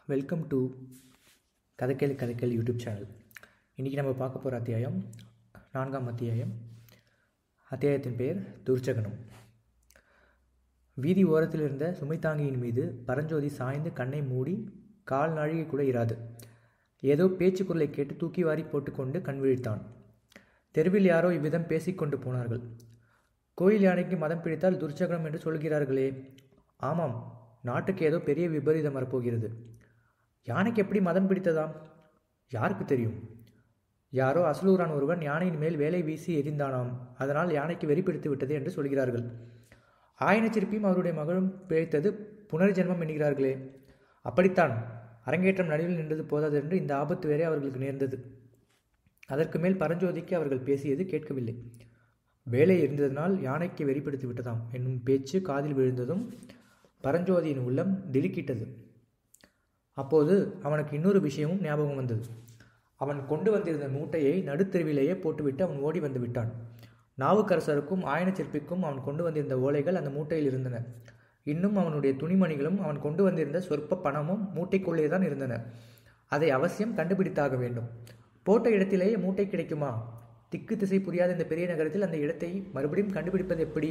welcome to Kathaikkel Kathaikkel YouTube channel இன்றைக்கி நம்ம பார்க்க போகிற அத்தியாயம் நான்காம் அத்தியாயம் அத்தியாயத்தின் பெயர் துர்ச்சகனம் வீதி ஓரத்தில் இருந்த சுமைத்தாங்கியின் மீது பரஞ்சோதி சாய்ந்து கண்ணை மூடி கால் நாழிகை கூட இராது ஏதோ பேச்சுக்குரலை கேட்டு தூக்கி வாரி போட்டுக்கொண்டு கண் விழித்தான் தெருவில் யாரோ இவ்விதம் பேசிக்கொண்டு போனார்கள் கோயில் யானைக்கு மதம் பிடித்தால் துர்ச்சகனம் என்று சொல்கிறார்களே ஆமாம் நாட்டுக்கு ஏதோ பெரிய விபரீதம் வரப்போகிறது யானைக்கு எப்படி மதம் பிடித்ததாம் யாருக்கு தெரியும் யாரோ அசலூரான் ஒருவன் யானையின் மேல் வேலை வீசி எரிந்தானாம் அதனால் யானைக்கு வெறி பிடித்து விட்டது என்று சொல்கிறார்கள் ஆயனச்சிற்பியும் அவருடைய மகளும் பிழைத்தது புனர்ஜென்மம் என்கிறார்களே அப்படித்தான் அரங்கேற்றம் நடுவில் நின்றது போதாது என்று இந்த ஆபத்து வேறே அவர்களுக்கு நேர்ந்தது அதற்கு மேல் பரஞ்சோதிக்கு அவர்கள் பேசியது கேட்கவில்லை வேலை இருந்ததனால் யானைக்கு வெறிப்படுத்தி விட்டதாம் என்னும் பேச்சு காதில் விழுந்ததும் பரஞ்சோதியின் உள்ளம் திடுக்கிட்டது அப்போது அவனுக்கு இன்னொரு விஷயமும் ஞாபகம் வந்தது அவன் கொண்டு வந்திருந்த மூட்டையை நடுத்தெருவிலேயே போட்டுவிட்டு அவன் ஓடி வந்து விட்டான் நாவுக்கரசருக்கும் ஆயனச்சிற்பிக்கும் அவன் கொண்டு வந்திருந்த ஓலைகள் அந்த மூட்டையில் இருந்தன இன்னும் அவனுடைய துணிமணிகளும் அவன் கொண்டு வந்திருந்த சொற்ப பணமும் மூட்டைக்குள்ளே தான் இருந்தன அதை அவசியம் கண்டுபிடித்தாக வேண்டும் போட்ட இடத்திலேயே மூட்டை கிடைக்குமா திக்கு திசை புரியாத இந்த பெரிய நகரத்தில் அந்த இடத்தை மறுபடியும் கண்டுபிடிப்பது எப்படி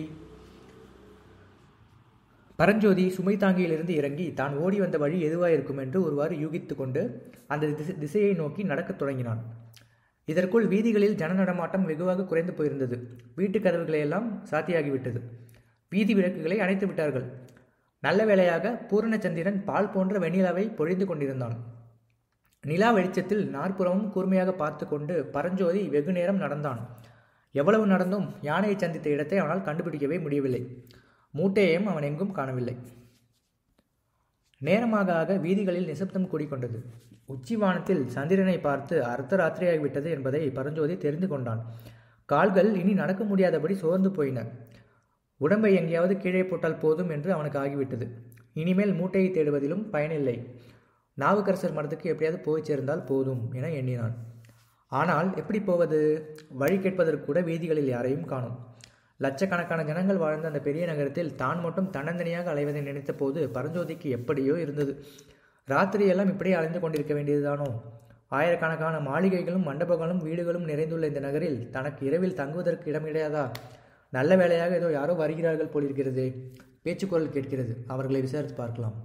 பரஞ்சோதி சுமை தாங்கியிலிருந்து இறங்கி தான் ஓடி வந்த வழி எதுவாயிருக்கும் என்று ஒருவாறு யூகித்து கொண்டு அந்த திசை திசையை நோக்கி நடக்கத் தொடங்கினான் இதற்குள் வீதிகளில் ஜன நடமாட்டம் வெகுவாக குறைந்து போயிருந்தது வீட்டு கதவுகளையெல்லாம் சாத்தியாகிவிட்டது வீதி விளக்குகளை அணைத்து விட்டார்கள் நல்ல வேளையாக பூரணச்சந்திரன் பால் போன்ற வெண்ணிலாவை பொழிந்து கொண்டிருந்தான் நிலா வெளிச்சத்தில் நாற்புறமும் கூர்மையாக பார்த்து கொண்டு பரஞ்சோதி வெகு நேரம் நடந்தான் எவ்வளவு நடந்தும் யானையை சந்தித்த இடத்தை அவனால் கண்டுபிடிக்கவே முடியவில்லை மூட்டையையும் அவன் எங்கும் காணவில்லை நேரமாக ஆக வீதிகளில் நிசப்தம் கூடிக்கொண்டது உச்சிவானத்தில் சந்திரனை பார்த்து அர்த்தராத்திரியாகிவிட்டது என்பதை பரஞ்சோதி தெரிந்து கொண்டான் கால்கள் இனி நடக்க முடியாதபடி சோர்ந்து போயின உடம்பை எங்கேயாவது கீழே போட்டால் போதும் என்று அவனுக்கு ஆகிவிட்டது இனிமேல் மூட்டையை தேடுவதிலும் பயனில்லை நாவுக்கரசர் மரத்துக்கு எப்படியாவது போய் சேர்ந்தால் போதும் என எண்ணினான் ஆனால் எப்படி போவது வழி கேட்பதற்கு கூட வீதிகளில் யாரையும் காணும் லட்சக்கணக்கான ஜனங்கள் வாழ்ந்த அந்த பெரிய நகரத்தில் தான் மட்டும் தன்னந்தனியாக அலைவதை நினைத்த போது பரஞ்சோதிக்கு எப்படியோ இருந்தது ராத்திரியெல்லாம் இப்படியே அலைந்து கொண்டிருக்க வேண்டியதுதானோ ஆயிரக்கணக்கான மாளிகைகளும் மண்டபங்களும் வீடுகளும் நிறைந்துள்ள இந்த நகரில் தனக்கு இரவில் தங்குவதற்கு இடம் கிடையாதா நல்ல வேலையாக ஏதோ யாரோ வருகிறார்கள் போலிருக்கிறது பேச்சுக்குரல் கேட்கிறது அவர்களை விசாரித்து பார்க்கலாம்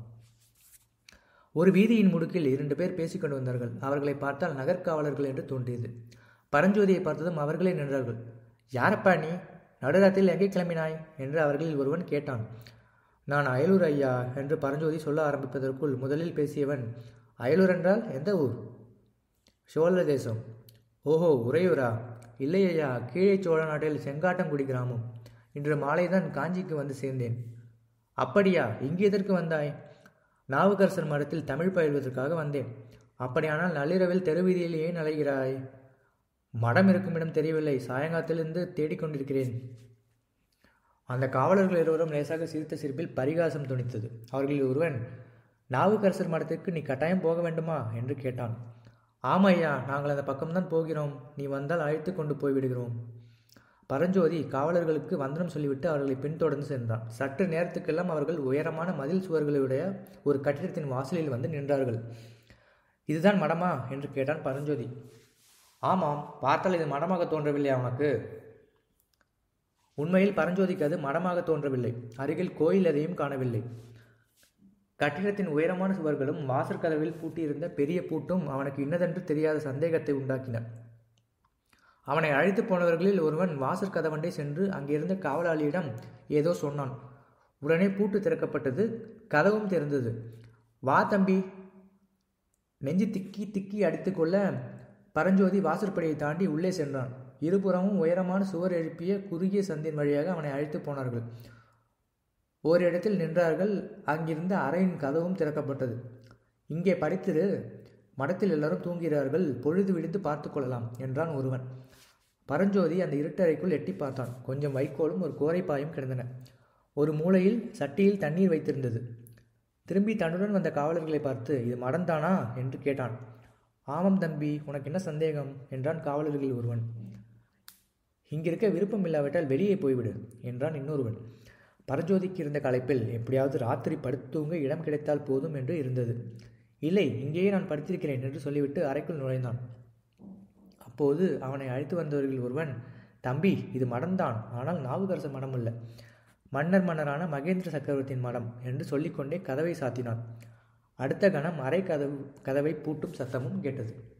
ஒரு வீதியின் முடுக்கில் இரண்டு பேர் பேசிக்கொண்டு வந்தார்கள் அவர்களை பார்த்தால் நகர்காவலர்கள் என்று தோன்றியது பரஞ்சோதியை பார்த்ததும் அவர்களே நின்றார்கள் யாரப்பா நீ நடுராத்தில் எங்கே கிளம்பினாய் என்று அவர்களில் ஒருவன் கேட்டான் நான் அயலூர் ஐயா என்று பரஞ்சோதி சொல்ல ஆரம்பிப்பதற்குள் முதலில் பேசியவன் அயலூர் என்றால் எந்த ஊர் சோழ தேசம் ஓஹோ உறையூரா இல்லை ஐயா கீழே சோழ நாட்டில் செங்காட்டங்குடி கிராமம் இன்று மாலைதான் காஞ்சிக்கு வந்து சேர்ந்தேன் அப்படியா இங்கு எதற்கு வந்தாய் நாவுக்கரசர் மரத்தில் தமிழ் பயில்வதற்காக வந்தேன் அப்படியானால் நள்ளிரவில் தெருவீதியில் ஏன் அலைகிறாய் மடம் இருக்கும் இடம் தெரியவில்லை சாயங்காலத்திலிருந்து தேடிக்கொண்டிருக்கிறேன் அந்த காவலர்கள் இருவரும் லேசாக சிரித்த சிரிப்பில் பரிகாசம் துணித்தது அவர்களில் ஒருவன் நாவுக்கரசர் மடத்திற்கு நீ கட்டாயம் போக வேண்டுமா என்று கேட்டான் ஆமையா நாங்கள் அந்த பக்கம்தான் போகிறோம் நீ வந்தால் அழைத்து கொண்டு போய்விடுகிறோம் பரஞ்சோதி காவலர்களுக்கு வந்தனம் சொல்லிவிட்டு அவர்களை பின்தொடர்ந்து சென்றான் சற்று நேரத்துக்கெல்லாம் அவர்கள் உயரமான மதில் சுவர்களுடைய ஒரு கட்டிடத்தின் வாசலில் வந்து நின்றார்கள் இதுதான் மடமா என்று கேட்டான் பரஞ்சோதி ஆமாம் பார்த்தால் இது மடமாக தோன்றவில்லை அவனுக்கு உண்மையில் பரஞ்சோதிக்கு அது மடமாக தோன்றவில்லை அருகில் கோயில் எதையும் காணவில்லை கட்டிடத்தின் உயரமான சுவர்களும் வாசற்கதவில் பூட்டியிருந்த பெரிய பூட்டும் அவனுக்கு இன்னதென்று தெரியாத சந்தேகத்தை உண்டாக்கின அவனை அழைத்து போனவர்களில் ஒருவன் வாசற்கதவண்டை சென்று அங்கிருந்த காவலாளியிடம் ஏதோ சொன்னான் உடனே பூட்டு திறக்கப்பட்டது கதவும் திறந்தது வா தம்பி நெஞ்சு திக்கி திக்கி அடித்துக்கொள்ள பரஞ்சோதி வாசற்படியை தாண்டி உள்ளே சென்றான் இருபுறமும் உயரமான சுவர் எழுப்பிய குறுகிய சந்தின் வழியாக அவனை அழைத்து போனார்கள் ஓரிடத்தில் நின்றார்கள் அங்கிருந்த அறையின் கதவும் திறக்கப்பட்டது இங்கே படித்திரு மடத்தில் எல்லாரும் தூங்குகிறார்கள் பொழுது விடுத்து பார்த்து கொள்ளலாம் என்றான் ஒருவன் பரஞ்சோதி அந்த இருட்டறைக்குள் எட்டி பார்த்தான் கொஞ்சம் வைக்கோலும் ஒரு கோரைப்பாயும் கிடந்தன ஒரு மூலையில் சட்டியில் தண்ணீர் வைத்திருந்தது திரும்பி தன்னுடன் வந்த காவலர்களை பார்த்து இது மடம்தானா என்று கேட்டான் ஆமாம் தம்பி உனக்கு என்ன சந்தேகம் என்றான் காவலர்களில் ஒருவன் இங்கிருக்க விருப்பம் இல்லாவிட்டால் வெளியே போய்விடு என்றான் இன்னொருவன் பரஞ்சோதிக்கு இருந்த களைப்பில் எப்படியாவது ராத்திரி படுத்தூங்க இடம் கிடைத்தால் போதும் என்று இருந்தது இல்லை இங்கேயே நான் படுத்திருக்கிறேன் என்று சொல்லிவிட்டு அறைக்குள் நுழைந்தான் அப்போது அவனை அழைத்து வந்தவர்கள் ஒருவன் தம்பி இது மடம்தான் ஆனால் நாவுக்கரச மடம் அல்ல மன்னர் மன்னரான மகேந்திர சக்கரவர்த்தியின் மடம் என்று சொல்லிக்கொண்டே கதவை சாத்தினான் அடுத்த கணம் அறை கதவு கதவை பூட்டும் சத்தமும் கேட்டது